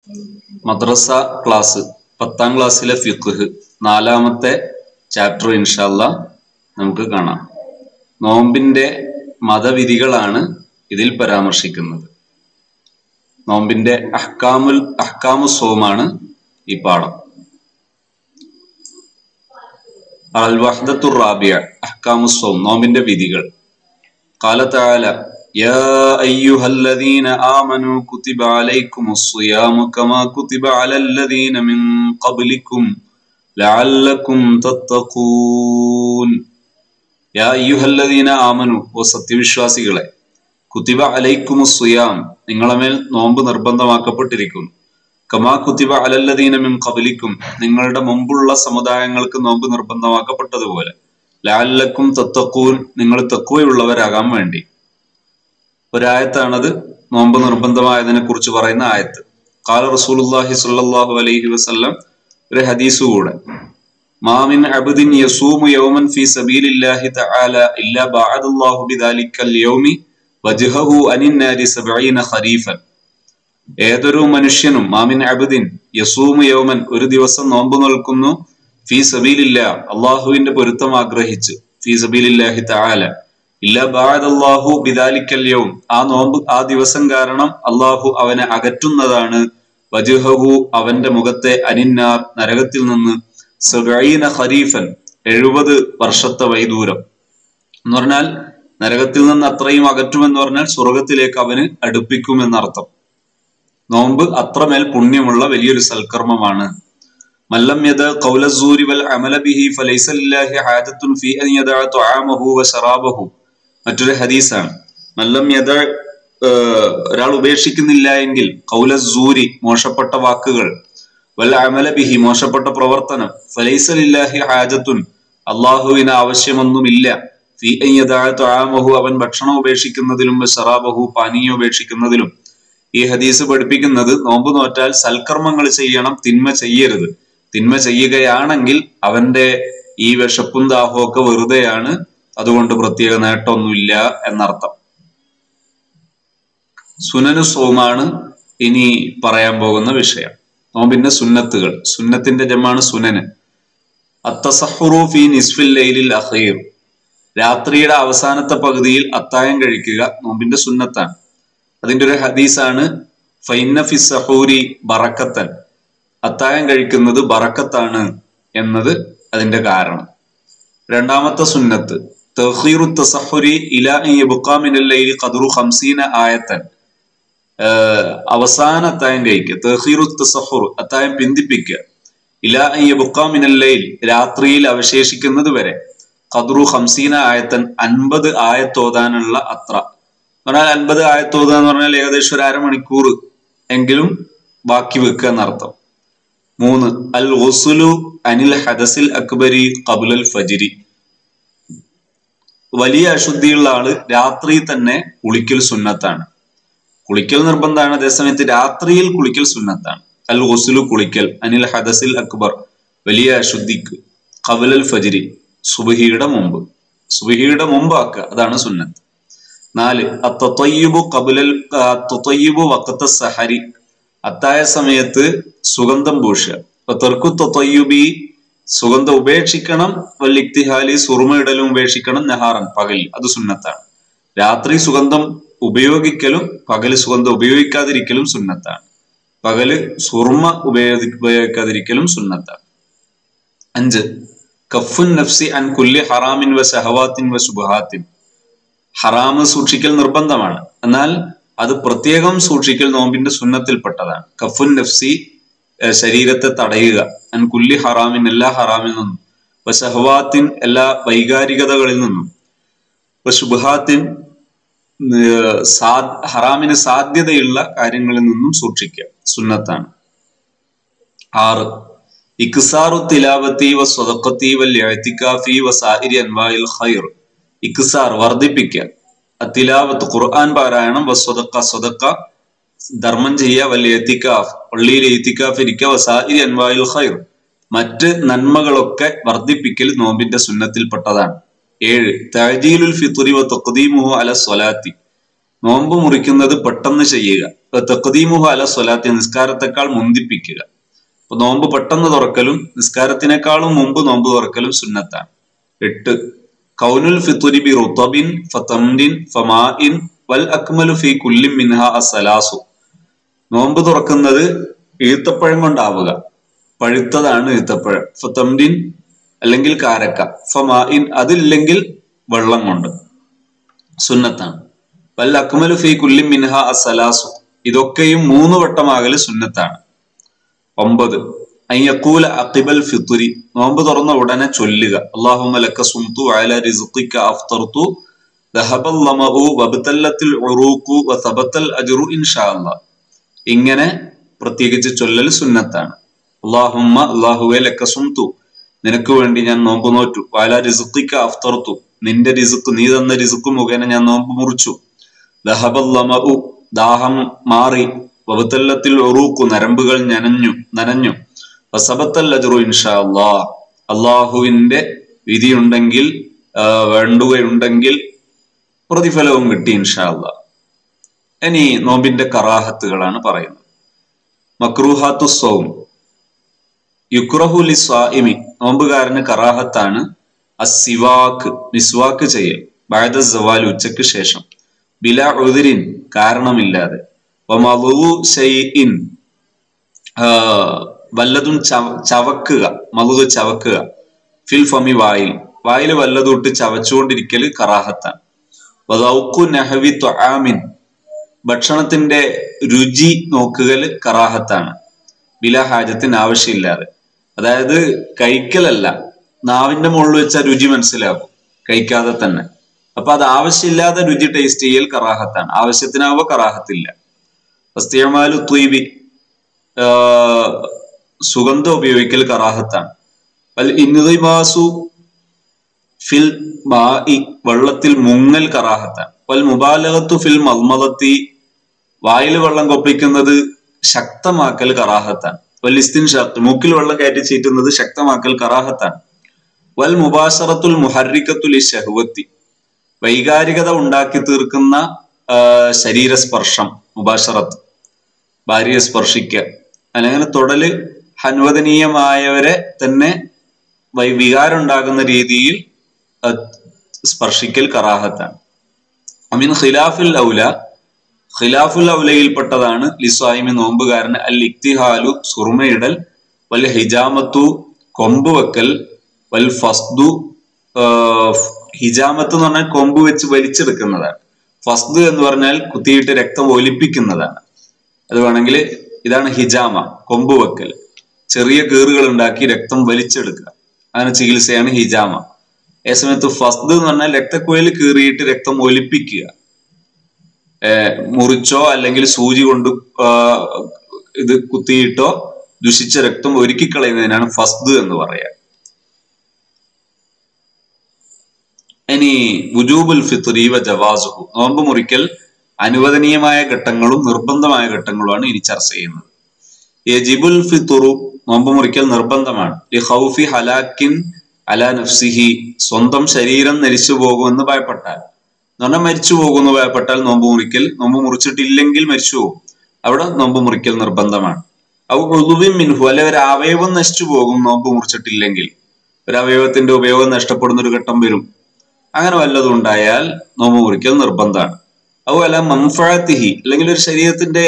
മദ്രസ class പത്താം ക്ലാസ്സിലെ ഫിഖ് നാലാമത്തെ ചാപ്റ്റർ ഇൻഷാല്ല നമുക്ക് കാണാം നോമ്പിന്റെ മതവിധികളാണ് ഇതിൽ പരാമർശിക്കുന്നത് നോമ്പിന്റെ അഹ്കാമുൽ അഹ്കാമു സോമാണ് ഈ പാഠം അൽ വഹദത്തുർ റാബിയ അഹ്കാമു സോം നോമ്പിന്റെ വിധികൾ قال تعالى يا أيها الذين آمنوا كتب عليكم الصيام كما كتب على الذين من قبلكم لعلكم تتقون യാ അയ്യുഹല്ലദീന ആമനു ഓ സത്യവിശ്വാസികളെ കുത്തിബ അലൈക്കുമു സുയാം നിങ്ങളമേൽ നോമ്പ് നിർബന്ധമാക്കപ്പെട്ടിരിക്കുന്നു കമാ കുത്തിബ അലല്ലദീന മിൻ കബലിക്കും നിങ്ങളുടെ മുമ്പുള്ള സമുദായങ്ങൾക്ക് നോമ്പ് നിർബന്ധമാക്കപ്പെട്ടതുപോലെ ലാലക്കും തത്തക്കൂൻ നിങ്ങൾ തക്കുവയുള്ളവരാകാൻ വേണ്ടി ഒരായത്താണത് നോമ്പ് നിർബന്ധമായതിനെ കുറിച്ച് പറയുന്ന ആയത്ത് കാല റസൂലുല്ലാഹി സ്വല്ലല്ലാഹു അലൈഹി വസല്ലം ഒരു ഹദീസ് കൂടെ മാമിൻ അബ്ദിൻ യസൂമു യൗമൻ ഫീ സബീലില്ലാഹി തആല ഇല്ലാ ബഅദല്ലാഹു ബിദാലിക്കൽ യൗമി വജ്ഹഹു അനിന്നാരി സബഈന ഖരീഫൻ ഏതൊരു മനുഷ്യനും മാമിൻ അബ്ദിൻ യസൂമു യൗമൻ ഒരു ദിവസം നോമ്പ് നിൽക്കുന്നു ഫീ സബീലില്ല അള്ളാഹുവിന്റെ പൊരുത്തം ആഗ്രഹിച്ച് ഫീ സബീലില്ലാഹി തആല ഇല്ല ബഅദല്ലാഹു ബിദാലിക്കൽ യൗം ആ നോമ്പ് ആ ദിവസം കാരണം അള്ളാഹു അവനെ അകറ്റുന്നതാണ് വജ്ഹഹു അവന്റെ മുഖത്തെ അനിന്നാർ നരകത്തിൽ നിന്ന് സബീന ഖരീഫൻ എഴുപത് വർഷത്തെ വൈദൂരം എന്ന് പറഞ്ഞാൽ നരകത്തിൽ നിന്ന് അത്രയും അകറ്റുമെന്ന് പറഞ്ഞാൽ സ്വർഗത്തിലേക്ക് അവന് അടുപ്പിക്കുമെന്നർത്ഥം നോമ്പ് അത്രമേൽ പുണ്യമുള്ള വലിയൊരു സൽക്കർമ്മമാണ് മല്ലം യദ ഖൗലസൂരി വൽ അമല ബിഹി ഫലൈസ ലില്ലാഹി ഹാജത്തുൻ ഫീ അൻ യദഅ തുആമഹു വ ശറാബഹു മറ്റൊരു ഹദീസാണ് മല്ലം യദ ഒരാൾ ഉപേക്ഷിക്കുന്നില്ല എങ്കിൽ ഖൗലസൂരി മോശപ്പെട്ട വാക്കുകൾ വൽ അമല ബിഹി മോശപ്പെട്ട പ്രവർത്തനം ഫലൈസലില്ലാഹി ഹാജത്തുൻ അള്ളാഹുവിന് ആവശ്യമൊന്നുമില്ല ഫി ത്വാമഹു അവൻ ഭക്ഷണം ഉപേക്ഷിക്കുന്നതിലും ഷറാബഹു പാനീയം ഉപേക്ഷിക്കുന്നതിലും ഈ ഹദീസ് പഠിപ്പിക്കുന്നത് നോമ്പ് നോറ്റാൽ സൽക്കർമ്മങ്ങൾ ചെയ്യണം തിന്മ ചെയ്യരുത് തിന്മ ചെയ്യുകയാണെങ്കിൽ അവന്റെ ഈ വിശപ്പും ദാഹവും ഒക്കെ വെറുതെയാണ് അതുകൊണ്ട് പ്രത്യേക നേട്ടമൊന്നുമില്ല എന്നർത്ഥം സുനനു സോമാണ് ഇനി പറയാൻ പോകുന്ന വിഷയം നോമ്പിന്റെ സുന്നത്തുകൾ സുന്നത്തിന്റെ ജമാണ് സുനന് അത്തസഹുറു ഫി നിസ്ഫിൽ ലൈലിൽ അഖീർ രാത്രിയുടെ അവസാനത്തെ പകുതിയിൽ അത്തായം കഴിക്കുക നോമ്പിന്റെ സുന്നത്താണ് അതിന്റെ ഒരു ഹദീസാണ് ഫൈന ഫി സഹൂരി ബറക്കത്തൻ അത്തായം കഴിക്കുന്നത് ബറക്കത്താണ് എന്നത് അതിന്റെ കാരണം രണ്ടാമത്തെ സുന്നത്ത് തഹീറു തസഹുരി ഇല ബുക്കാമിനൽ ലൈലി ഖദറു ഖംസീന ആയത്തൻ അവസാന അത്തായം കഴിക്കുക തഹീറു തസഹുർ അത്തായം പിന്തിപ്പിക്കുക ഇലാ ബുക്കാമിനല്ലയിൽ രാത്രിയിൽ അവശേഷിക്കുന്നത് വരെ ഖദ്റു ഹംസീന ആയത്തൻ അൻപത് ആയത്തോതാനുള്ള അത്ര പറഞ്ഞാൽ അൻപത് ആയത്തോത എന്ന് പറഞ്ഞാൽ ഏകദേശം ഒരു അരമണിക്കൂർ എങ്കിലും ബാക്കി വെക്കുക എന്നർത്ഥം മൂന്ന് അൽ ഒസുലു അനിൽ ഹദസിൽ അക്ബരി കബുലൽ ഫജിരി വലിയ അശുദ്ധിയുള്ള ആള് രാത്രി തന്നെ കുളിക്കൽ സുന്നത്താണ് കുളിക്കൽ നിർബന്ധമാണ് അതേസമയത്ത് രാത്രിയിൽ കുളിക്കൽ സുന്നത്താണ് അൽ ഗുസുലു കുളിക്കൽ അനിൽ ഹദസിൽ അക്ബർ വലിയ അശുദ്ധിക്ക് കബലൽ ഫജിരി സുബഹിയുടെ മുമ്പ് സുബഹിയുടെ മുമ്പാക്കുക അതാണ് സുന്നത്ത് നാല് അത്തൊയ്യുബു കബുലൽ തൊയ്യുബു വക്കത്ത സഹരി അത്തായ സമയത്ത് സുഗന്ധം പൂഷുക അപ്പൊ തെർക്കു തൊയ്യുബി സുഗന്ധം ഉപേക്ഷിക്കണം വല്ലിക്തിഹാലി സുറുമയിടലും ഉപേക്ഷിക്കണം നെഹാറൻ പകൽ അത് സുന്നത്താണ് രാത്രി സുഗന്ധം ഉപയോഗിക്കലും പകല് സുഗന്ധം ഉപയോഗിക്കാതിരിക്കലും സുന്നത്താണ് പകല് സുർമ ഉപയോഗി ഉപയോഗിക്കാതിരിക്കലും സുന്നത്താണ് അഞ്ച് കഫുൻ നഫ്സി അൻ കുല്ലി ഹറാമിൻ വ ഷഹവാത്തിൻ വ ശുബഹാത്തിൻ ഹറാമ് സൂക്ഷിക്കൽ നിർബന്ധമാണ് എന്നാൽ അത് പ്രത്യേകം സൂക്ഷിക്കൽ നോമ്പിന്റെ സുന്നത്തിൽപ്പെട്ടതാണ് കഫുൻ നഫ്സി ശരീരത്തെ തടയുക അൻ കുല്ലി ഹറാമിൻ എല്ലാ ഹറാമിൽ നിന്നും വ ഷഹവാത്തിൻ എല്ലാ വൈകാരികതകളിൽ നിന്നും വ ശുബഹാത്തിൻ ഹറാമിന് സാധ്യതയുള്ള കാര്യങ്ങളിൽ നിന്നും സൂക്ഷിക്കുക സുന്നത്താണ് ആറ് ഇക്സാറു തിലാവത്തി വ സ്വതക്കത്തി വൽ എഴുത്തിക്കാഫി വ സായിരി അൻവായിൽ ഖൈർ ഇക്സാർ വർദ്ധിപ്പിക്കുക തിലാവത്ത് ഖുർആൻ പാരായണം വ സ്വതക്ക സ്വതക്ക ധർമ്മം ചെയ്യുക വൽ എത്തിക്കാഫ് പള്ളിയിൽ എത്തിക്കാഫ് ഇരിക്കുക വ സായിരി അൻവായിൽ ഖൈർ മറ്റ് നന്മകളൊക്കെ വർദ്ധിപ്പിക്കൽ നോമ്പിന്റെ സുന്നത്തിൽപ്പെട്ടതാണ് ഏഴ് തഹജീലുൽ ഫിത്തുറി വ തഖ്ദീമുഹു അല സ്വലാത്തി നോമ്പ് മുറിക്കുന്നത് പെട്ടെന്ന് ചെയ്യുക തഖദീമുഹ അല സ്വലാത്തി നിസ്കാരത്തെക്കാൾ മുന്തിപ്പിക്കുക അപ്പൊ നോമ്പ് പെട്ടെന്ന് തുറക്കലും നിസ്കാരത്തിനേക്കാളും മുമ്പ് നോമ്പ് തുറക്കലും സുന്നത്താണ് എട്ട് കൗനുൽ ഫിത്തുരി ബി റുത്തബിൻ ഫതംരിൻ ഫമാഇൻ വൽ അക്മലു ഫി കുല്ലിൻ മിൻഹ അസലാസു നോമ്പ് തുറക്കുന്നത് ഈത്തപ്പഴം കൊണ്ടാവുക പഴുത്തതാണ് ഈത്തപ്പഴം ഫതംരിൻ അല്ലെങ്കിൽ കാരക്ക ഫമാഇൻ അതില്ലെങ്കിൽ വെള്ളം കൊണ്ട് സുന്നത്താണ് വൽ അക്മലു ഫി കുല്ലിൻ മിൻഹ അസലാസു ഇതൊക്കെയും മൂന്ന് വട്ടമാകല് സുന്നത്താണ് ഒമ്പത് അയ്യക്കൂല അക്കിബൽ ഫിത്തുരി നോമ്പ് തുറന്ന ഉടനെ ചൊല്ലുക അള്ളാഹുമ ലക്ക സുംതു അല റിസ്ഖിക അഫ്തർതു ദഹബൽ ലമഉ വബ്തല്ലത്തിൽ ഉറൂഖു വസബത്തൽ അജ്റു ഇൻഷാ അല്ലാഹ് ഇങ്ങനെ പ്രത്യേകിച്ച് ചൊല്ലൽ സുന്നത്താണ് അള്ളാഹുമ്മ അള്ളാഹുവെ ലക്ക സുംതു നിനക്ക് വേണ്ടി ഞാൻ നോമ്പ് നോറ്റു വാല റിസ്ഖിക അഫ്തർതു നിന്റെ റിസ്ക് നീ തന്ന റിസ്ക് മുഖേന ഞാൻ നോമ്പ് മുറിച്ചു ദഹബൽ ലമഉ ദാഹം മാറി വബത്തല്ലത്തിൽ ഉറൂക്കു നരമ്പുകൾ നനഞ്ഞു നനഞ്ഞു വസബത്തൽ അജ്റു ഇൻഷാ അല്ലാഹ് അള്ളാഹുവിന്റെ വിധിയുണ്ടെങ്കിൽ ആ, വേണ്ടുകയുണ്ടെങ്കിൽ പ്രതിഫലവും കിട്ടി ഇൻഷാ അല്ലാഹ് ഇനി നോമ്പിന്റെ കറാഹത്തുകളാണ് പറയുന്നത് മക്രൂഹാത്തു സൗം യുക്രഹു ലി സ്വാഇമി നോമ്പുകാരന് കറാഹത്താണ് അസിവാക്ക് മിസ്വാക്ക് ചെയ്യൽ ബാദ സവാൽ ഉച്ചയ്ക്ക് ശേഷം ബില ഉതിരിൻ കാരണമില്ലാതെ വമളു ഷൈഇൻ ആ, വല്ലതും ചവ- ചവക്കുക മളുക ചവക്കുക ഫിൽ ഫമി വായിൽ വായിൽ വല്ലതും ഇട്ട് ചവച്ചുകൊണ്ടിരിക്കൽ കറാഹത്താണ് വദൗഖു നഹവി ത്വആമിൻ ഭക്ഷണത്തിന്റെ രുചി നോക്കുകൽ കറാഹത്താണ് ബില ഹാജത്തിന് ആവശ്യമില്ലാതെ അതായത് കഴിക്കലല്ല നാവിന്റെ മുകളിൽ വെച്ച രുചി മനസ്സിലാകും കഴിക്കാതെ തന്നെ അപ്പൊ അത് ആവശ്യമില്ലാതെ രുചി ടേസ്റ്റ് ചെയ്യൽ കറാഹത്താണ് ആവശ്യത്തിനാവുമ്പോ കറാഹത്തില്ല വസ്തിയമാലു ത്വീബി സുഗന്ധം ഉപയോഗിക്കൽ കറാഹത്താണ് വൽ ഇൻദിമാസു ഫിൽ മാഇ വെള്ളത്തിൽ മുങ്ങൽ കറാഹത്താണ് വൽ മുബാലകത്തു ഫിൽ മൽമലത്തി വായിൽ വെള്ളം കൊപ്പിക്കുന്നത് ശക്തമാക്കൽ കറാഹത്താണ് വൽ ഇസ്തിൻ ഷാഖ് മൂക്കിൽ വെള്ളം കയറ്റി ചീറ്റുന്നത് ശക്തമാക്കൽ കറാഹത്താണ് വൽ മുബാഷറത്തുൽ മുഹറിക്കത്തുൽ ഷഹുവത്തി വൈകാരികത ഉണ്ടാക്കി തീർക്കുന്ന ആ, ശരീരസ്പർശം മുബാഷറത്ത് ഭാര്യയെ സ്പർശിക്കുക അല്ലെങ്കിൽ തൊടല് അനുവദനീയമായവരെ തന്നെ വൈ- വികാരം ഉണ്ടാകുന്ന രീതിയിൽ അഹ് സ്പർശിക്കൽ കറാഹത്താണ് അമീൻ ഖിലാഫുൽ ഔല ഖിലാഫുൽ ഔലയിൽപ്പെട്ടതാണ് ലിസ്വായിമി നോമ്പുകാരന് അൽ ഇക്തിഹാലു സുറുമയിടൽ വൽ ഹിജാമത്തു കൊമ്പ് വെക്കൽ വൽ ഫസ്ദു ആഹ് ഹിജാമത്ത് എന്ന് പറഞ്ഞാൽ കൊമ്പ് വെച്ച് വലിച്ചെടുക്കുന്നതാണ് ഫസ്ദ് എന്ന് പറഞ്ഞാൽ കുത്തിയിട്ട് രക്തം ഒലിപ്പിക്കുന്നതാണ് അത് വേണമെങ്കിൽ ഇതാണ് ഹിജാമ കൊമ്പ് വെക്കൽ ചെറിയ കീറുകൾ ഉണ്ടാക്കി രക്തം വലിച്ചെടുക്കുക അങ്ങനെ ചികിത്സയാണ് ഹിജാമ അതേ സമയത്ത് ഫസ്ദ് എന്ന് പറഞ്ഞാൽ രക്തക്കുഴൽ കീറിയിട്ട് രക്തം ഒലിപ്പിക്കുക ഏർ മുറിച്ചോ അല്ലെങ്കിൽ സൂചി കൊണ്ട് ആ, ഇത് കുത്തിയിട്ടോ ദുഷിച്ച രക്തം ഒരുക്കിക്കളയുന്നതിനാണ് ഫസ്ദ് എന്ന് പറയാ ഇനി വുജൂബുൽ ഫിത്രി വ ജവാസുഹു നോമ്പ് മുറിക്കൽ അനുവദനീയമായ ഘട്ടങ്ങളും നിർബന്ധമായ ഘട്ടങ്ങളുമാണ് ഇനി ചർച്ച ചെയ്യുന്നത് യജിബുൽ ഫിത്തുറു നോമ്പ് മുറിക്കൽ നിർബന്ധമാണ് ലി ഖൗഫി ഹലാക്കിൻ അല നഫ്സിഹി സ്വന്തം ശരീരം നരിച്ചു പോകുമെന്ന് ഭയപ്പെട്ടാൽ എന്ന് പറഞ്ഞാൽ മരിച്ചു പോകുമെന്ന് ഭയപ്പെട്ടാൽ നോമ്പ് മുറിക്കൽ നോമ്പ് മുറിച്ചിട്ടില്ലെങ്കിൽ മരിച്ചു പോകും അവിടെ നോമ്പ് മുറിക്കൽ നിർബന്ധമാണ് അവ ഉളുവിൻ മിൻഹു അല്ലെ ഒരു അവയവം നശിച്ചു പോകും നോമ്പ് മുറിച്ചിട്ടില്ലെങ്കിൽ ഒരു അവയവത്തിന്റെ ഉപയോഗം നഷ്ടപ്പെടുന്ന ഒരു ഘട്ടം വരും അങ്ങനെ വല്ലതും ഉണ്ടായാൽ നോമ്പ് മുറിക്കൽ നിർബന്ധമാണ് അതുപോലെ മംഫഴത്തിഹി അല്ലെങ്കിൽ ഒരു ശരീരത്തിന്റെ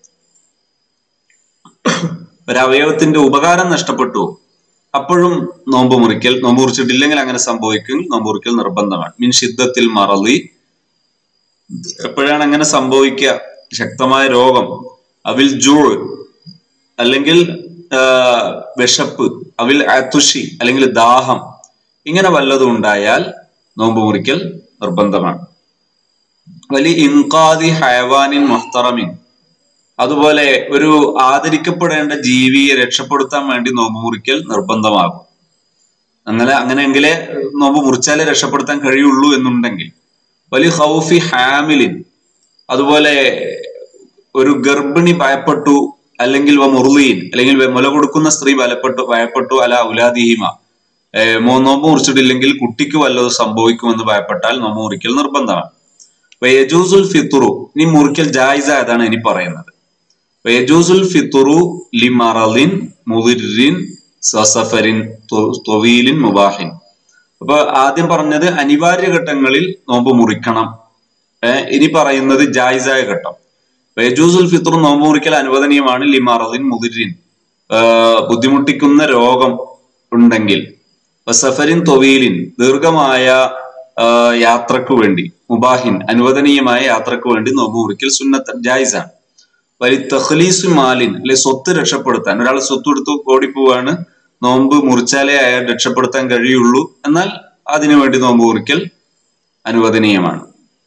ഒരു അവയവത്തിന്റെ ഉപകാരം നഷ്ടപ്പെട്ടു അപ്പോഴും നോമ്പ് മുറിക്കൽ നോമ്പ് മുറിച്ചിട്ടില്ലെങ്കിൽ അങ്ങനെ സംഭവിക്കും നോമ്പ് മുറിക്കൽ നിർബന്ധമാണ് മീൻ ശിദ്ധത്തിൽ മറലി എപ്പോഴാണ് അങ്ങനെ സംഭവിക്കുക ശക്തമായ രോഗം അവിൽ ജൂൾ അല്ലെങ്കിൽ ആ, വിശപ്പ് അവിൽ അതുഷി അല്ലെങ്കിൽ ദാഹം ഇങ്ങനെ വല്ലതും ഉണ്ടായാൽ നോമ്പ് മുറിക്കൽ നിർബന്ധമാണ് വലി ഇൻകാദി ഹയവാനിൻ മുഹ്തറമിൻ അതുപോലെ ഒരു ആദരിക്കപ്പെടേണ്ട ജീവിയെ രക്ഷപ്പെടുത്താൻ വേണ്ടി നോമ്പ് മുറിക്കൽ നിർബന്ധമാകും അങ്ങനെ അങ്ങനെയെങ്കിലേ നോമ്പ് മുറിച്ചാലേ രക്ഷപ്പെടുത്താൻ കഴിയുള്ളൂ എന്നുണ്ടെങ്കിൽ വലി ഹൗഫി ഹാമിലിൻ അതുപോലെ ഒരു ഗർഭിണി ഭയപ്പെട്ടു അല്ലെങ്കിൽ വ മുർലീൻ അല്ലെങ്കിൽ വ- മുല കൊടുക്കുന്ന സ്ത്രീ ബലപ്പെട്ടു ഭയപ്പെട്ടു അല ഉലാദിഹിമ ഏർ മോ- നോമ്പ് മുറിച്ചിട്ടില്ലെങ്കിൽ കുട്ടിക്ക് വല്ലതും സംഭവിക്കുമെന്ന് ഭയപ്പെട്ടാൽ നോമ്പ് മുറിക്കൽ നിർബന്ധമാണ് വയജൂസുൽ ഫിത്തുറു ഇനി മുറിക്കൽ ജായിസ അതാണ് ഇനി പറയുന്നത് വയജൂസുൽ ഫിത്തുറു ലിമറലിൻ മുദിറിൻ സഫരിൻ തൊവീലിൻ മുബാഹിൻ അപ്പൊ ആദ്യം പറഞ്ഞത് അനിവാര്യ ഘട്ടങ്ങളിൽ നോമ്പ് മുറിക്കണം ഏഹ് ഇനി പറയുന്നത് ജായിസായ ഘട്ടം വയജൂസുൽ ഫിത്തുർ നോമ്പ് മുറിക്കൽ അനുവദനീയമാണ് ലിമറലിൻ മുദിറിൻ ബുദ്ധിമുട്ടിക്കുന്ന രോഗം ഉണ്ടെങ്കിൽ സഫരിൻ തൊവീലിൻ ദീർഘമായ യാത്രക്ക് വേണ്ടി മുബാഹിൻ അനുവദനീയമായ യാത്രക്ക് വേണ്ടി നോമ്പ് മുറിക്കൽ സുന്നത്ത് ജായിസാണ് വലി തഖ്ലീസു മാലിൻ അല്ലെ സ്വത്ത് രക്ഷപ്പെടുത്താൻ ഒരാൾ സ്വത്ത് എടുത്ത് ഓടിപ്പോവാണ് നോമ്പ് മുറിച്ചാലേ അയാൾ രക്ഷപ്പെടുത്താൻ കഴിയുള്ളൂ എന്നാൽ അതിനു വേണ്ടി നോമ്പ് മുറിക്കൽ അനുവദനീയമാണ്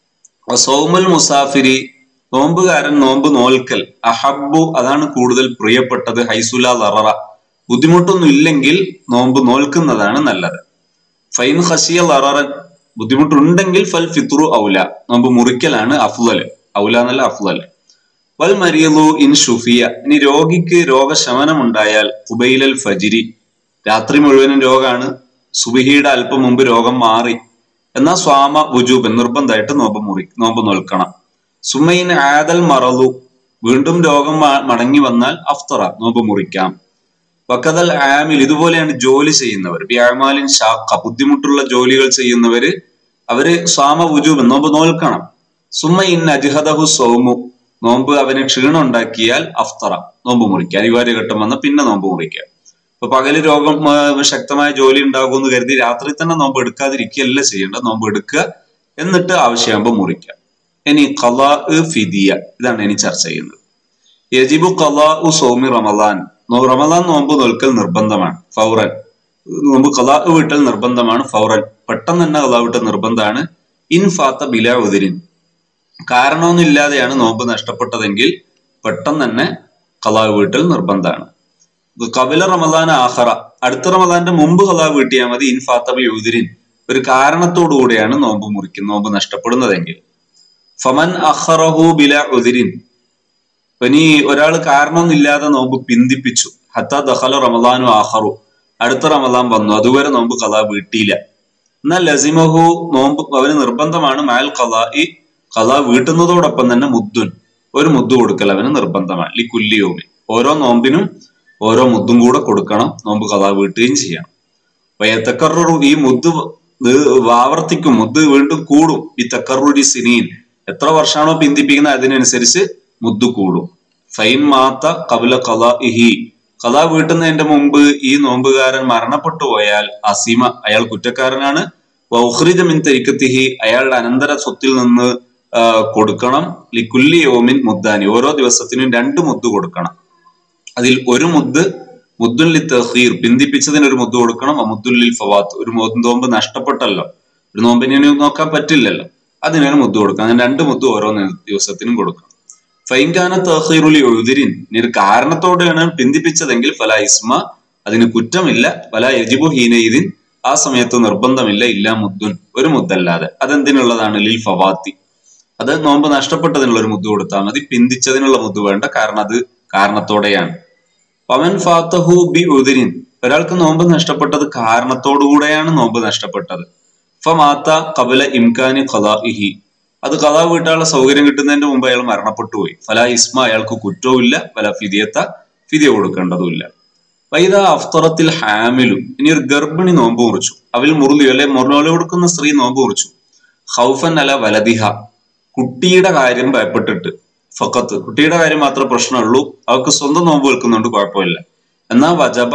സൗമുൽ മുസാഫിരി നോമ്പുകാരൻ നോമ്പ് നോൽക്കൽ അഹബു അതാണ് കൂടുതൽ പ്രിയപ്പെട്ടത് ഹൈസുല ലററ ബുദ്ധിമുട്ടൊന്നും ഇല്ലെങ്കിൽ നോമ്പ് നോൽക്കുന്നതാണ് നല്ലത് ഫൈൻ ഹസിയ ലററ ബുദ്ധിമുട്ടുണ്ടെങ്കിൽ ഫൽ ഫിത്രു ഔല നോമ്പ് മുറിക്കലാണ് അഫ്ലൽ ഔല എന്നല്ല അഫ്ലൽ വൽ മരിയലു ഇൻ ഷുഫിയ ഇനി രോഗിക്ക് രോഗശമനം ഉണ്ടായാൽ കുബൈലൽ ഫജിരി രാത്രി മുഴുവനും രോഗാണ് സുബിഹിയുടെ അല്പം മുമ്പ് രോഗം മാറി എന്നാൽ സ്വാമ വുജൂബൻ നിർബന്ധമായിട്ട് നോമ്പ് മുറി നോമ്പ് നോൽക്കണം സുമൈൻ ആദൽ മറലു വീണ്ടും രോഗം മടങ്ങി വന്നാൽ അഫ്തറ നോമ്പ് മുറിക്കാം വക്കതൽ ആമിൽ ഇതുപോലെയാണ് ജോലി ചെയ്യുന്നവർ വ്യാമാലിൻ ഷാക്ക ബുദ്ധിമുട്ടുള്ള ജോലികൾ ചെയ്യുന്നവര് അവര് സ്വാമ വുജൂബൻ നോമ്പ് നോൽക്കണം സുമ ഇൻ അജ്ഹദഹു സൗമു നോമ്പ് അവന് ക്ഷീണം ഉണ്ടാക്കിയാൽ അഫ്തറ നോമ്പ് മുറിക്കുക അനിവാര്യ ഘട്ടം വന്ന പിന്നെ നോമ്പ് മുറിക്കുക ഇപ്പൊ പകല് രോഗം ശക്തമായ ജോലി ഉണ്ടാകുമെന്ന് കരുതി രാത്രി തന്നെ നോമ്പ് എടുക്കാതിരിക്കുകയല്ല ചെയ്യേണ്ട നോമ്പ് എടുക്കുക എന്നിട്ട് ആവശ്യമാകുമ്പോൾ മുറിക്കുക ഇനി കലാ ഫിദിയ ഇതാണ് ഇനി ചർച്ച ചെയ്യുന്നത് യജിബു കലാ ഉ സോമി റമദാൻ റമദാൻ നോമ്പ് നോൽക്കൽ നിർബന്ധമാണ് ഫൗറൻ നോമ്പ് കലാ വീട്ടൽ നിർബന്ധമാണ് ഫൗറൻ പെട്ടെന്ന് തന്നെ കലാ വീട്ടൽ നിർബന്ധമാണ് ഇൻ ഫാത്ത ബില ഉതിരിൻ കാരണമൊന്നുമില്ലാതെയാണ് നോമ്പ് നഷ്ടപ്പെട്ടതെങ്കിൽ പെട്ടെന്ന് തന്നെ കലാ വീട്ടൽ നിർബന്ധമാണ് കപില റമദാൻ ആഹറ അടുത്ത റമദാന്റെ മുമ്പ് കലാ വീട്ടിയാൽ മതി ഇൻ ഫാത്ത ബി ഉതിരിൻ ഒരു കാരണത്തോടു കൂടിയാണ് നോമ്പ് മുറിക്കുന്നത് നോമ്പ് നഷ്ടപ്പെടുന്നതെങ്കിൽ ഫമൻ അഹറഹു ബില ഉതിരിൻ ഇനി ഒരാൾ കാരണമൊന്നുമില്ലാതെ നോമ്പ് പിന്തിപ്പിച്ചു ഹത്ത ദഹല റമദാനു ആഹറു അടുത്ത റമദാൻ വന്നു അതുവരെ നോമ്പ് കലാ വീട്ടിയില്ല എന്നാൽ ലസിമഹു നോമ്പ് അവന് നിർബന്ധമാണ് മാൽ കലാ ഈ കലാ വീട്ടുന്നതോടൊപ്പം തന്നെ മുദ്ദുൻ ഒരു മുദ്ദു കൊടുക്കൽ അവന് നിർബന്ധമാണ് ലി കുല്ലിയോമി ഓരോ നോമ്പിനും ഓരോ മുദ്ദും കൂടെ കൊടുക്കണം നോമ്പ് കലാ വീട്ടുകയും ചെയ്യണം വയത്തക്കറു ഈ മുദ്ദ് ആവർത്തിക്കും മുദ്ദ് വീണ്ടും കൂടും ഈ തക്കറുരി സിനീൻ എത്ര വർഷമാണോ പിന്തിപ്പിക്കുന്നത് അതിനനുസരിച്ച് മുദ്ദു കൂടും ഫൈൻ മാത്ത കപില കലാ ഇഹി കലാ വീട്ടുന്നതിന്റെ മുമ്പ് ഈ നോമ്പുകാരൻ മരണപ്പെട്ടു പോയാൽ അസീമ അയാൾ കുറ്റക്കാരനാണ് വൗഹ്രിജ മിൻ തരിക്കത്തിഹി അയാളുടെ അനന്തര സ്വത്തിൽ നിന്ന് കൊടുക്കണം ലിക്കുല്ലി യോമിൻ മുദ്ദാനി ഓരോ ദിവസത്തിനും രണ്ട് മുദ്ദ് കൊടുക്കണം അതിൽ ഒരു മുദ്ദ് മുദ്ദുല്ലി തഹീർ പിന്തിപ്പിച്ചതിന് ഒരു മുദ്ദ് കൊടുക്കണം മുദ്ദുല്ലിൽ ഫവാത്ത് ഒരു നോമ്പ് നഷ്ടപ്പെട്ടല്ലോ ഒരു നോമ്പിനെ നോക്കാൻ പറ്റില്ലല്ലോ അതിനൊരു മുദ്ദ് കൊടുക്കണം അങ്ങനെ രണ്ട് മുദ്ദ് ഓരോ ദിവസത്തിനും കൊടുക്കണം ഫൈൻകാന തഹീറുലി ഒഴുതിരിൻ ഇനി ഒരു കാരണത്തോടെയാണ് പിന്തിപ്പിച്ചതെങ്കിൽ ഫല ഇസ്മ അതിന് കുറ്റമില്ല ഫല യജിബു ഹീനയിദിൻ ആ സമയത്ത് നിർബന്ധമില്ല ഇല്ല മുദ്ദുൻ ഒരു മുദ്ദല്ലാതെ അതെന്തിനുള്ളതാണ് ലിൽ ഫവാത്തി അത് നോമ്പ് നഷ്ടപ്പെട്ടതിനുള്ള ഒരു മുദ്ദ് കൊടുത്താൽ മതി പിന്തിച്ചതിനുള്ള മുദ്ദ് വേണ്ട കാരണം അത് കാരണത്തോടെയാണ് പവൻ ഫാത്തഹു ബി ഉദിരിൻ ഒരാൾക്ക് നോമ്പ് നഷ്ടപ്പെട്ടത് കാരണത്തോടുകൂടെയാണ് നോമ്പ് നഷ്ടപ്പെട്ടത് ഫമാത്ത കബല ഇംകാനി ഖലാഇഹി അത് കഥാ വീട്ടാനുള്ള സൗകര്യം കിട്ടുന്നതിന്റെ മുമ്പ് അയാൾ മരണപ്പെട്ടു പോയി ഫല ഇസ്മ അയാൾക്ക് കുറ്റവും ഇല്ല ഫല ഫിദിയത്ത ഫിദിയ കൊടുക്കേണ്ടതുമില്ല വൈദ അഫ്തറത്തിൽ ഹാമിലും ഇനി ഒരു ഗർഭിണി നോമ്പ് മുറിച്ചു അവൽ മുറുലിയോ അല്ലെ മുറലോല കൊടുക്കുന്ന സ്ത്രീ നോമ്പ് മുറിച്ചു ഹൗഫൻ അല വലദിഹ കുട്ടിയുടെ കാര്യം ഭയപ്പെട്ടിട്ട് ഫക്കത്ത് കുട്ടിയുടെ കാര്യം മാത്രമേ പ്രശ്നമുള്ളൂ അവർക്ക് സ്വന്തം നോമ്പ് വെക്കുന്നുണ്ട് കുഴപ്പമില്ല എന്നാൽ വജബ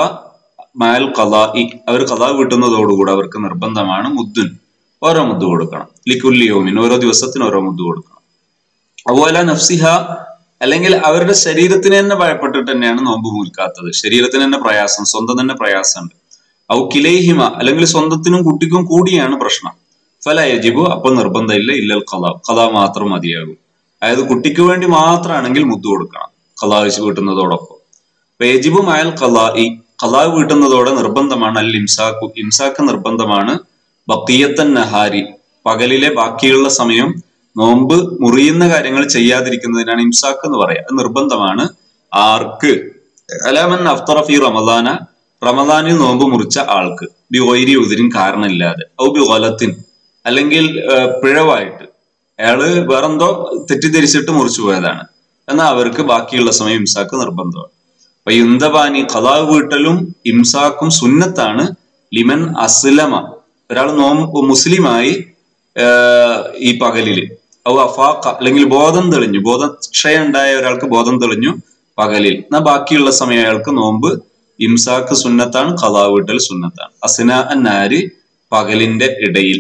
മാൽ കലാഇ അവർ കലാ വീട്ടുന്നതോടുകൂടി അവർക്ക് നിർബന്ധമാണ് മുദ്ദുൻ ഓരോ മുദ്ദ് കൊടുക്കണം ലിക്കുല്ലിയോമിൻ ഓരോ ദിവസത്തിന് ഓരോ മുദ്ദ് കൊടുക്കണം അതുപോലെ നഫ്സിഹ അല്ലെങ്കിൽ അവരുടെ ശരീരത്തിന് തന്നെ ഭയപ്പെട്ടിട്ട് തന്നെയാണ് നോമ്പ് മൂൽക്കാത്തത് ശരീരത്തിന് തന്നെ പ്രയാസം സ്വന്തം തന്നെ പ്രയാസമുണ്ട് ഔ കിലേഹിമ അല്ലെങ്കിൽ സ്വന്തത്തിനും കുട്ടിക്കും കൂടിയാണ് പ്രശ്നം ഫല യജിബു അപ്പൊ നിർബന്ധമില്ല ഇല്ലൽ കല കല മാത്രം മതിയാകും അതായത് കുട്ടിക്ക് വേണ്ടി മാത്രമാണെങ്കിൽ മുദ്ദ് കൊടുക്കണം കലാ വെച്ച് വീട്ടുന്നതോടൊപ്പം യജിബു മായൽ കലാഇ കലാ വീട്ടുന്നതോടെ നിർബന്ധമാണ് അൽ ഇംസാഖു ഇംസാക്ക് നിർബന്ധമാണ് ബക്കിയത്തൻ നഹാരി പകലിലെ ബാക്കിയുള്ള സമയം നോമ്പ് മുറിയുന്ന കാര്യങ്ങൾ ചെയ്യാതിരിക്കുന്നതിനാണ് ഇംസാക്ക് എന്ന് പറയാം അത് നിർബന്ധമാണ് ആർക്ക് അലാമൻ അഫ്തറഫി റമദാന റമദാനിൽ നോമ്പ് മുറിച്ച ആൾക്ക് ബി ഒയിരി ഉതിരിൻ കാരണമില്ലാതെ ഔ ബി ഒലത്തിൻ അല്ലെങ്കിൽ പിഴവായിട്ട് അയാള് വേറെന്തോ തെറ്റിദ്ധരിച്ചിട്ട് മുറിച്ചു പോയതാണ് എന്നാൽ അവർക്ക് ബാക്കിയുള്ള സമയം ഇംസാക്ക് നിർബന്ധമാണ് അപ്പൊ യുന്തപാനി ഖലാവ് വീട്ടലും ഇംസാക്കും സുന്നത്താണ് ലിമൻ അസ്ലമ ഒരാൾ നോമ്പ് മുസ്ലിമായി ആഹ് ഈ പകലില് ഔ അഫാഖ അല്ലെങ്കിൽ ബോധം തെളിഞ്ഞു ബോധക്ഷയം ഉണ്ടായ ഒരാൾക്ക് ബോധം തെളിഞ്ഞു പകലിൽ എന്നാ ബാക്കിയുള്ള സമയം അയാൾക്ക് നോമ്പ് ഇംസാക്ക് സുന്നത്താണ് ഖലാ വീട്ടൽ സുന്നത്താണ് അസ്ന അന്നാര് പകലിന്റെ ഇടയിൽ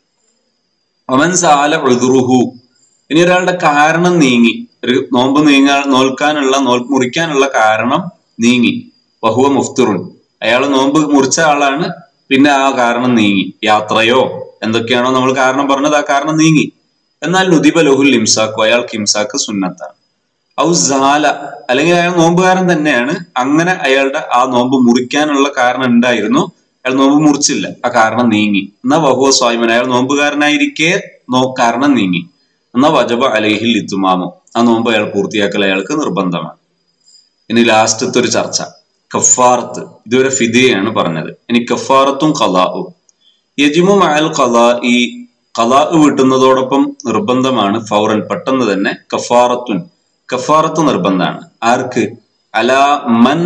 അവൻ സാല ഉഴുതുറുഹു ഇനി ഒരാളുടെ കാരണം നീങ്ങി ഒരു നോമ്പ് നീങ്ങാൻ നോൽക്കാനുള്ള നോൽ മുറിക്കാനുള്ള കാരണം നീങ്ങി വഹുവ മുഫ്തിറുൻ അയാൾ നോമ്പ് മുറിച്ച ആളാണ് പിന്നെ ആ കാരണം നീങ്ങി യാത്രയോ എന്തൊക്കെയാണോ നമ്മൾ കാരണം പറഞ്ഞത് ആ കാരണം നീങ്ങി എന്നാൽ നുദിബ ലഹുൽ ഇംസാക്കു അയാൾക്ക് ഇംസാക്ക് സുന്നത്താണ് ഔ സാല അല്ലെങ്കിൽ അയാൾ നോമ്പുകാരൻ തന്നെയാണ് അങ്ങനെ അയാളുടെ ആ നോമ്പ് മുറിക്കാനുള്ള കാരണം ഉണ്ടായിരുന്നു അയാൾ നോമ്പ് മുറിച്ചില്ല ആ കാരണം നീങ്ങി എന്നാ വഹുവ സ്വാമിൻ അയാൾ നോമ്പുകാരനായിരിക്കെ നോ കാരണം നീങ്ങി എന്നാ വജബ അലഹിൽ ഇത്തുമാമു ആ നോമ്പ് അയാൾ പൂർത്തിയാക്കൽ അയാൾക്ക് നിർബന്ധമാണ് ഇനി ലാസ്റ്റത്തെ ഒരു ചർച്ച കഫാറത്ത് ഇതുവരെ ഫിദിയാണ് പറഞ്ഞത് ഇനി കഫാറത്തും കലാവും യജിമു മഅൽ കലാ ഈ കലാ വീട്ടുന്നതോടൊപ്പം നിർബന്ധമാണ് ഫൗറൻ പെട്ടെന്ന് തന്നെ കഫാറത്തുൻ കഫാറത്ത് നിർബന്ധമാണ് ആർക്ക് അലാ മൻ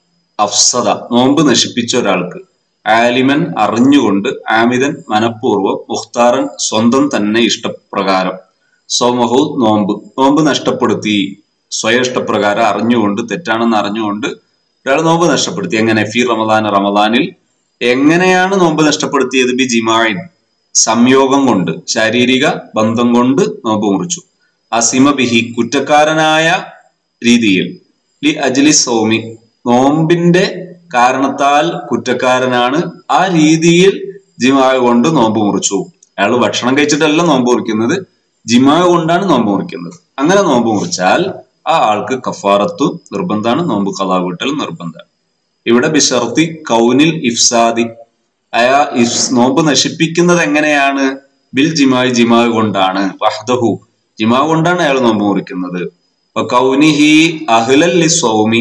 അഫ്സദ നോമ്പ് നശിപ്പിച്ച ഒരാൾക്ക് ആലിമൻ അറിഞ്ഞുകൊണ്ട് ആമിതൻ മനഃപൂർവ്വം മുഖ്താറൻ സ്വന്തം തന്നെ ഇഷ്ടപ്രകാരം സോമഹു നോമ്പ് നോമ്പ് നഷ്ടപ്പെടുത്തി സ്വയം ഇഷ്ടപ്രകാരം അറിഞ്ഞുകൊണ്ട് തെറ്റാണെന്ന് അറിഞ്ഞുകൊണ്ട് ഒരാൾ നോമ്പ് നഷ്ടപ്പെടുത്തി എങ്ങനെ ഫി റമദാൻ റമദാനിൽ എങ്ങനെയാണ് നോമ്പ് നഷ്ടപ്പെടുത്തിയത് ബി ജിമായിൻ സംയോഗം കൊണ്ട് ശാരീരിക ബന്ധം കൊണ്ട് നോമ്പ് മുറിച്ചു അസിമ ബിഹി കുറ്റക്കാരനായ രീതിയിൽ ലി അജ്ലി സൗമി നോമ്പിന്റെ കാരണത്താൽ കുറ്റക്കാരനാണ് ആ രീതിയിൽ ജിമാ കൊണ്ട് നോമ്പ് മുറിച്ചു അയാൾ ഭക്ഷണം കഴിച്ചിട്ടല്ല നോമ്പ് മുറിക്കുന്നത് ജിമാ കൊണ്ടാണ് നോമ്പ് മുറിക്കുന്നത് അങ്ങനെ നോമ്പ് മുറിച്ചാൽ ആ ആൾക്ക് കഫാറത്തു നിർബന്ധമാണ് നോമ്പ് കലാ വീട്ടൽ നിർബന്ധമാണ് ഇവിടെ ബിഷർത്തി കൗനിൽ ഇഫ്സാദി അയാ ഇഫ് നോമ്പ് നശിപ്പിക്കുന്നത് എങ്ങനെയാണ് ബിൽ ജിമായി ജിമാ കൊണ്ടാണ് വഹ്ദഹു ജിമാ കൊണ്ടാണ് അയാൾ നോമ്പ് മുറിക്കുന്നത് അപ്പൊ കൗനിഹി അഹ്ലൽ ലി സൗമി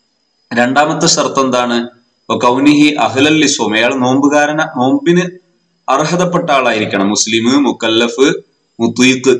രണ്ടാമത്തെ ഷർത്ത് എന്താണ് ഇപ്പൊ കൗനിഹി അഹ്ലൽ ലി സൗമി അയാൾ നോമ്പുകാരന നോമ്പിന് അർഹതപ്പെട്ട ആളായിരിക്കണം മുസ്ലിം മുക്കല്ലഫ് മുത്തീഖ്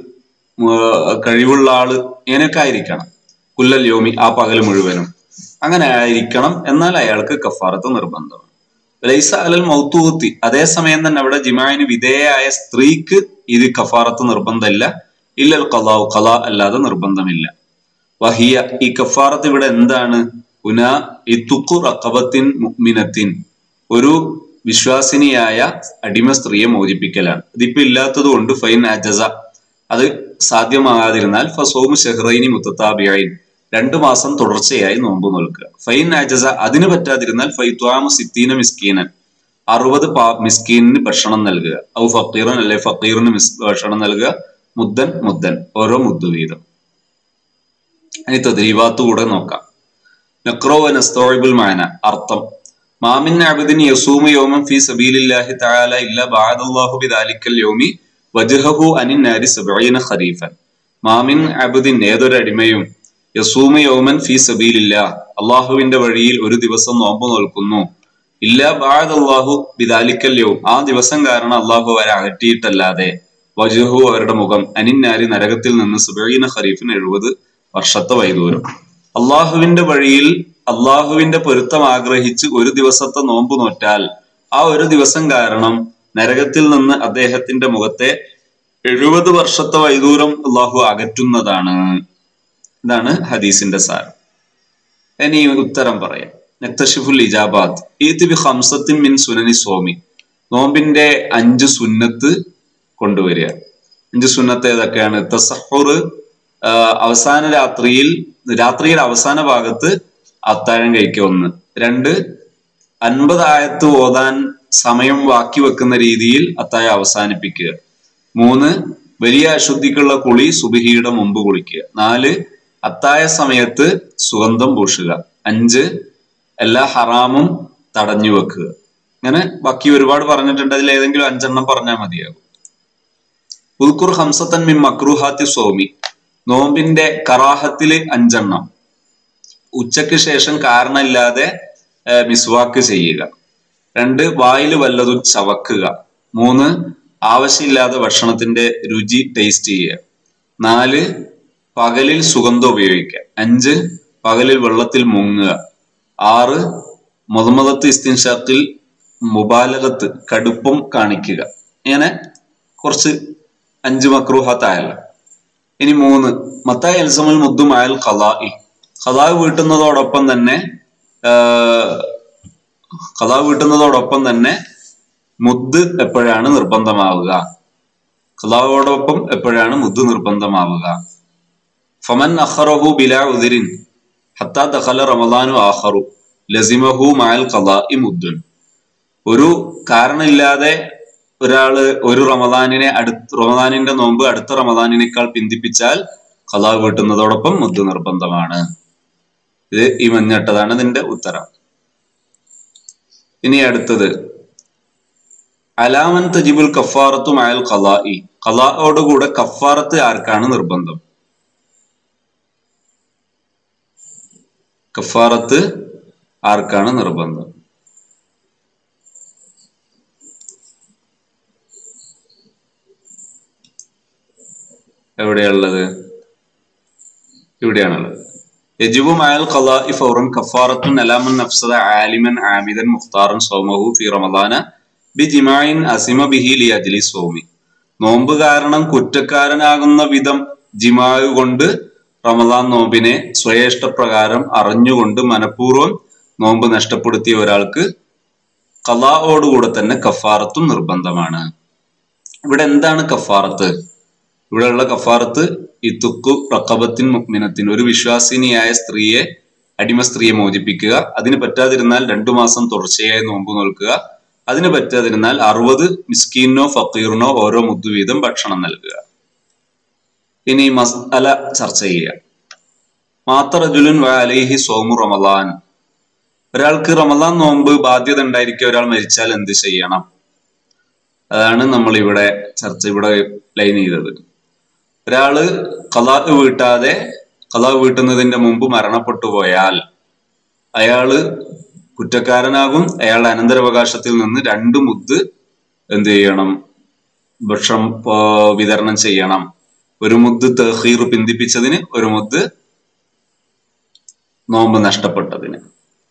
കഴിവുള്ള ആള് ഇങ്ങനെയൊക്കെ ആയിരിക്കണം കുല്ലൽ യോമി ആ പകൽ മുഴുവനും അങ്ങനെ ആയിരിക്കണം എന്നാൽ അയാൾക്ക് കഫാറത്ത് നിർബന്ധമാണ് ലൈസ അലൽ മൗത്തൂത്തി അതേസമയം തന്നെ അവിടെ ജിമായിന് വിധേയായ സ്ത്രീക്ക് ഇത് കഫാറത്ത് നിർബന്ധമില്ല ഇല്ലൽ കലാവ് കല അല്ലാതെ നിർബന്ധമില്ല വഹിയ ഈ കഫാറത്ത് ഇവിടെ എന്താണ് പുന ഈ തുക്കു റക്കബത്തിൻ മുഅ്മിനത്തിൻ ഒരു വിശ്വാസിനിയായ അടിമ സ്ത്രീയെ മോചിപ്പിക്കലാണ് ഇതിപ്പോ ഇല്ലാത്തത് കൊണ്ട് ഫൈൻ അജസ അത് സാധ്യമാകാതിരുന്നാൽ ഫസോമു ഷെഹ്റൈനി മുത്തത്താബിയായി രണ്ടു മാസം തുടർച്ചയായി നോമ്പ് നോൽക്കുക ഫൈൻ അജസ അതിന് പറ്റാതിരുന്നാൽ ഫൈത്വാമു സിത്തീന മിസ്കീനൻ അറുപത് പാ മിസ്കീനിന് ഭക്ഷണം നൽകുക ഔ ഫക്കീറൻ അല്ലെ ഫക്കീറിന് മിസ് ഭക്ഷണം നൽകുക മുദ്ദൻ മുദ്ദൻ ഓരോ മുദ്ദു വീതം ഇനി തദ്രീവാത്ത് കൂടെ നോക്കാം നക്രോ നസ്തോയിബുൽ മാന അർത്ഥം മാമിൻ അബദിൻ യസൂമു യോമൻ ഫി സബീലില്ലാഹി തആല ഇല്ല ബഅദല്ലാഹു ബിദാലിക്കൽ യൗമി വജ്ഹഹു അനിൻ നാരി സബഈന ഖരീഫൻ മാമിൻ അബദിൻ ഏതൊരു അടിമയും യസൂമു യൗമൻ ഫി സബീലില്ലാ അള്ളാഹുവിന്റെ വഴിയിൽ ഒരു ദിവസം നോമ്പ് നോൽക്കുന്നു ഇല്ല ബഅദല്ലാഹു ബിദാലിക്കൽ യൗം ആ ദിവസം കാരണം അള്ളാഹു അവരെ അകറ്റിയിട്ടല്ലാതെ വജുഹു അവരുടെ മുഖം അനിന്നാരി നരകത്തിൽ നിന്ന് സുബൈന ഖരീഫിന് എഴുപത് വർഷത്തെ വൈദൂരം അള്ളാഹുവിന്റെ വഴിയിൽ അള്ളാഹുവിന്റെ പൊരുത്തം ആഗ്രഹിച്ച് ഒരു ദിവസത്തെ നോമ്പ് നോറ്റാൽ ആ ഒരു ദിവസം കാരണം നരകത്തിൽ നിന്ന് അദ്ദേഹത്തിന്റെ മുഖത്തെ എഴുപത് വർഷത്തെ വൈദൂരം അള്ളാഹു അകറ്റുന്നതാണ് ഇതാണ് ഹദീസിന്റെ സാരം ഇനി ഉത്തരം പറയാം നക്തഷിഫുൽ ഇജാബാദ് ഈത്ത് ബി ഹംസത്തിൻ മിൻ സുനനി സ്വാമി നോമ്പിന്റെ അഞ്ച് സുന്നത്ത് കൊണ്ടുവരിക അഞ്ച് സുന്നത്ത് ഏതൊക്കെയാണ് തസഹുർ അവസാന രാത്രിയിൽ രാത്രിയുടെ അവസാന ഭാഗത്ത് അത്താഴം കഴിക്കുക ഒന്ന് രണ്ട് അൻപത് ആയത്ത് ഓതാൻ സമയം ബാക്കി വെക്കുന്ന രീതിയിൽ അത്താഴം അവസാനിപ്പിക്കുക മൂന്ന് വലിയ അശുദ്ധിക്കുള്ള കുളി സുബിഹിയുടെ മുമ്പ് കുളിക്കുക നാല് അത്തായ സമയത്ത് സുഗന്ധം പൂശുക അഞ്ച് എല്ലാ ഹറാമും തടഞ്ഞു വെക്കുക അങ്ങനെ ബാക്കി ഒരുപാട് പറഞ്ഞിട്ടുണ്ട് അതിൽ ഏതെങ്കിലും അഞ്ചെണ്ണം പറഞ്ഞാൽ മതിയാകും ഉൽക്കുർ ഹംസത്തൻ മിൻ മക്രൂഹാത്തി സോമി നോമ്പിന്റെ കറാഹത്തില് അഞ്ചെണ്ണം ഉച്ചയ്ക്ക് ശേഷം കാരണമില്ലാതെ മിസ്വാക്ക് ചെയ്യുക രണ്ട് വായിൽ വല്ലതും ചവക്കുക മൂന്ന് ആവശ്യമില്ലാതെ ഭക്ഷണത്തിന്റെ രുചി ടേസ്റ്റ് ചെയ്യുക നാല് പകലിൽ സുഗന്ധം ഉപയോഗിക്കുക അഞ്ച് പകലിൽ വെള്ളത്തിൽ മുങ്ങുക ആറ് മുതമതത്ത് ഇസ്തിൻഷാത്തിൽ മുബാലകത്ത് കടുപ്പം കാണിക്കുക ഇങ്ങനെ കുറച്ച് അഞ്ച് മക്രൂഹത്തായല്ലോ ഇനി മൂന്ന് മത്തായി അൽസമുൽ മുദ്ദും അയൽ ഖലാഇ ഖലാ വീട്ടുന്നതോടൊപ്പം തന്നെ ഖലാ വീട്ടുന്നതോടൊപ്പം തന്നെ മുദ് എപ്പോഴാണ് നിർബന്ധമാവുക ഖലാവോടൊപ്പം എപ്പോഴാണ് മുദ് നിർബന്ധമാവുക ഫമൻ അഖറഹു ബിലാ ഉദിരിൻ ഹത്താ ദഖല റമദാനു ആഖറു ലസിമഹു മാൽ ഖലാഇ മുദ്ദുൻ ഒരു കാരണമില്ലാതെ ഒരാള് ഒരു റമദാനിനെ അടുത്ത റമദാനിന്റെ നോമ്പ് അടുത്ത റമദാനിനേക്കാൾ പിന്തിപ്പിച്ചാൽ ഖലാ വീട്ടുന്നതോടൊപ്പം മുദ്ദ് നിർബന്ധമാണ് ഇത് ഈ മഞ്ഞട്ടതാണ് ഇതിന്റെ ഉത്തരം ഇനി അടുത്തത് അലാമൻ തജിബുൽ കഫാറത്തു മായൽ ഖലാഇ ഖലാഓടുകൂടെ കഫാറത്ത് ആർക്കാണ് നിർബന്ധം കഫാറത്ത് ആർക്കാണ് നിർബന്ധം എവിടെയുള്ളത് ഇവിടെയാണുള്ളത് യജിബു മായൽ ഖലാഇ ഫൗറൻ കഫാറത്തുൻ അലാമൻ നഫ്സദ ആലിമൻ ആമിദൻ മുഖ്താറൻ സൗമഹു ഫി റമദാന ബിജിമായിൻ അസിമ ബിഹി ലി അജ്ലി സോമി നോമ്പ് കാരണം കുറ്റക്കാരനാകുന്ന വിധം ജിമായു കൊണ്ട് റമദാൻ നോമ്പിനെ സ്വയേഷ്ടപ്രകാരം അറിഞ്ഞുകൊണ്ട് മനഃപൂർവ്വം നോമ്പ് നഷ്ടപ്പെടുത്തിയ ഒരാൾക്ക് കലാഓടുകൂടെ തന്നെ കഫാറത്തും നിർബന്ധമാണ് ഇവിടെ എന്താണ് കഫാറത്ത് ഇവിടെയുള്ള കഫാറത്ത് ഈ തുക്കു റക്കബത്തിൻ മുക്മിനത്തിൻ ഒരു വിശ്വാസിനിയായ സ്ത്രീയെ അടിമ സ്ത്രീയെ മോചിപ്പിക്കുക അതിന് പറ്റാതിരുന്നാൽ രണ്ടു മാസം തുടർച്ചയായി നോമ്പ് നോൽക്കുക അതിന് പറ്റാതിരുന്നാൽ അറുപത് മിസ്കീനോ ഫക്കീറിനോ ഓരോ മുദ്ദു വീതം ഭക്ഷണം നൽകുക ഇനി മസ്അല ചർച്ച ചെയ്യുക മാത്തറജുലുൻ അലൈഹി സോമു റമദാൻ ഒരാൾക്ക് റമദാൻ നോമ്പ് ബാധ്യത ഉണ്ടായിരിക്കെ ഒരാൾ മരിച്ചാൽ എന്ത് ചെയ്യണം അതാണ് നമ്മൾ ഇവിടെ ചർച്ച ഇവിടെ ലൈൻ ചെയ്തത് ഒരാള് കലാ വീട്ടാതെ കലാ വീട്ടുന്നതിന്റെ മുമ്പ് മരണപ്പെട്ടു പോയാൽ അയാള് കുറ്റക്കാരനാകും അയാളുടെ അനന്തരാവകാശത്തിൽ നിന്ന് രണ്ട് മുദ്ദ് എന്ത് ചെയ്യണം ഭക്ഷണം വിതരണം ചെയ്യണം ഒരു മുദ്ദ് തഹീർ പിന്തിപ്പിച്ചതിന് ഒരു മുദ്ദ് നോമ്പ് നഷ്ടപ്പെട്ടതിന്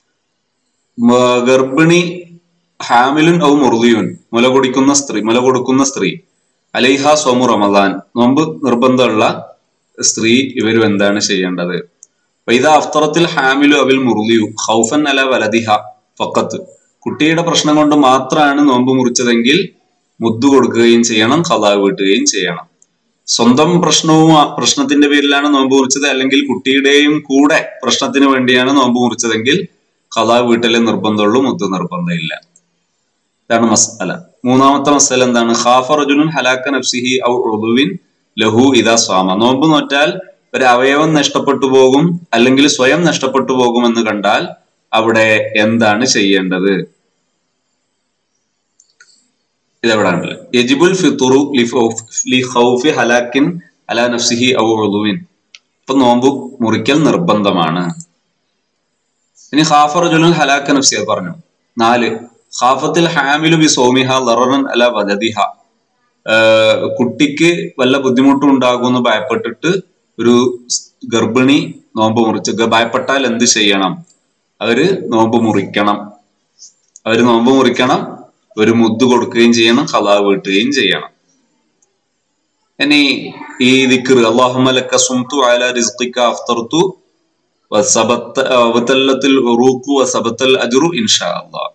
ഗർഭിണി ഹാമിലുൻ ഔ മുർദിയുൻ മുല കുടിക്കുന്ന സ്ത്രീ മുല കൊടുക്കുന്ന സ്ത്രീ അലൈഹ സോമു റമദാൻ നോമ്പ് നിർബന്ധമുള്ള സ്ത്രീ ഇവരും എന്താണ് ചെയ്യേണ്ടത് വൈദ അഫ്തറത്തിൽ ഹാമിലു അവിൽ മുർദിയു ഖൗഫൻ അല വലദിഹ ഫക്കത്ത് കുട്ടിയുടെ പ്രശ്നം കൊണ്ട് മാത്രമാണ് നോമ്പ് മുറിച്ചതെങ്കിൽ മുദ്ദു കൊടുക്കുകയും ചെയ്യണം കഥാ വീട്ടുകയും ചെയ്യണം സ്വന്തം പ്രശ്നവും പ്രശ്നത്തിന്റെ പേരിലാണ് നോമ്പ് മുറിച്ചത് അല്ലെങ്കിൽ കുട്ടിയുടെയും കൂടെ പ്രശ്നത്തിന് വേണ്ടിയാണ് നോമ്പ് മുറിച്ചതെങ്കിൽ കഥാ വീട്ടിലെ നിർബന്ധമുള്ളൂ മുദ്ദ് നിർബന്ധമില്ല ഇതാണ് മസ്അല മൂന്നാമത്തെ മസ്അല എന്താണ് ഖാഫ റജുലുൻ ഹലാക്ക നഫ്സിഹി ഔ ഉദുവിൻ ലഹു ഇദാ സ്വാമ നോമ്പ് നോറ്റാൽ ഒരു അവയവം നഷ്ടപ്പെട്ടു പോകും അല്ലെങ്കിൽ സ്വയം നഷ്ടപ്പെട്ടു പോകുമെന്ന് കണ്ടാൽ അവിടെ എന്താണ് ചെയ്യേണ്ടത് ഇതെവിടാണല്ലേ യജിബുൽ ഫിത്തുറു ലി ഖൗഫി ഹലാക്കിൻ അലാ നഫ്സിഹി ഔ ഉദുവിൻ ഇപ്പൊ നോമ്പ് മുറിക്കൽ നിർബന്ധമാണ് ഇനി ഖാഫ റജുലുൻ ഹലാക്ക നഫ്സി പറഞ്ഞു നാല് ഖാഫത്തിൽ ഹാമിലു ബി സോമിഹ ലററൻ അല വദദിഹ കുട്ടിക്ക് വല്ല ബുദ്ധിമുട്ടും ഉണ്ടാകുമെന്ന് ഭയപ്പെട്ടിട്ട് ഒരു ഗർഭിണി നോമ്പ് മുറിച്ച് ഭയപ്പെട്ടാൽ എന്ത് ചെയ്യണം അവര് നോമ്പ് മുറിക്കണം അവര് നോമ്പ് മുറിക്കണം ഒരു മുദ്ദ് കൊടുക്കുകയും ചെയ്യണം കലാ വീട്ടുകയും ചെയ്യണം ഇനി ഈ ദിക്കർ അള്ളാഹുമലക്ക സുംതു അല റിസ്ഖിക്ക അഫ്തർത്തു വസബത്ത വതല്ലത്തിൽ ഉറൂഖു വസബത്തൽ അജ്റു ഇൻഷാ അല്ലാഹ്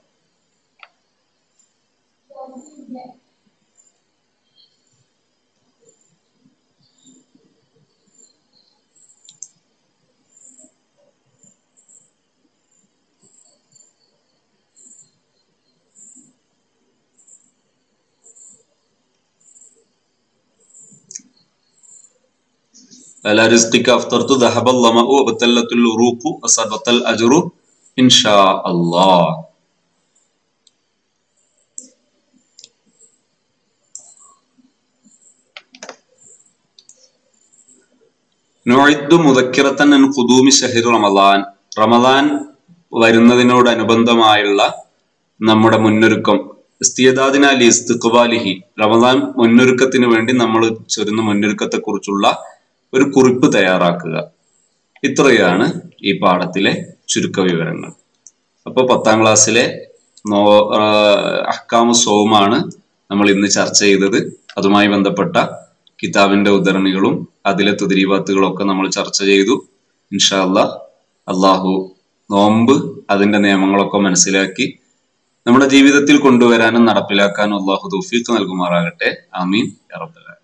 على رزقك أفطرت ذهب الظمأ وبتلت العروق وثبت الأجر إن شاء الله നുഇദ്ദു മുദക്കിറത്തൻ അൻ ഖുദൂമി ഷഹ്ർ റമദാൻ റമദാൻ വരുന്നതിനോടനുബന്ധമായുള്ള നമ്മുടെ മുന്നൊരുക്കം ഇസ്തിയദാദിന അലി ഇസ്തിഖ്ബാലിഹി റമദാൻ മുന്നൊരുക്കത്തിന് വേണ്ടി നമ്മൾ ചൊരുന്ന മുന്നൊരുക്കത്തെ കുറിച്ചുള്ള ഒരു കുറിപ്പ് തയ്യാറാക്കുക ഇത്രയാണ് ഈ പാഠത്തിലെ ചുരുക്ക വിവരങ്ങൾ അപ്പോൾ പത്താം ക്ലാസ്സിലെ നോ അഹ്കാമു സോമാണ് നമ്മൾ ഇന്ന് ചർച്ച ചെയ്തത് അതുമായി ബന്ധപ്പെട്ട കിതാബിന്റെ ഉദ്ധരണികളും അതിലെ തുതിരീവാത്തുകളും ഒക്കെ നമ്മൾ ചർച്ച ചെയ്തു ഇൻഷാല്ല അള്ളാഹു നോമ്പ് അതിന്റെ നിയമങ്ങളൊക്കെ മനസ്സിലാക്കി നമ്മുടെ ജീവിതത്തിൽ കൊണ്ടുവരാനും നടപ്പിലാക്കാനും അള്ളാഹു തൗഫീഖ് നൽകുമാറാകട്ടെ ആമീൻ യാ റബ്ബൽ ആലമീൻ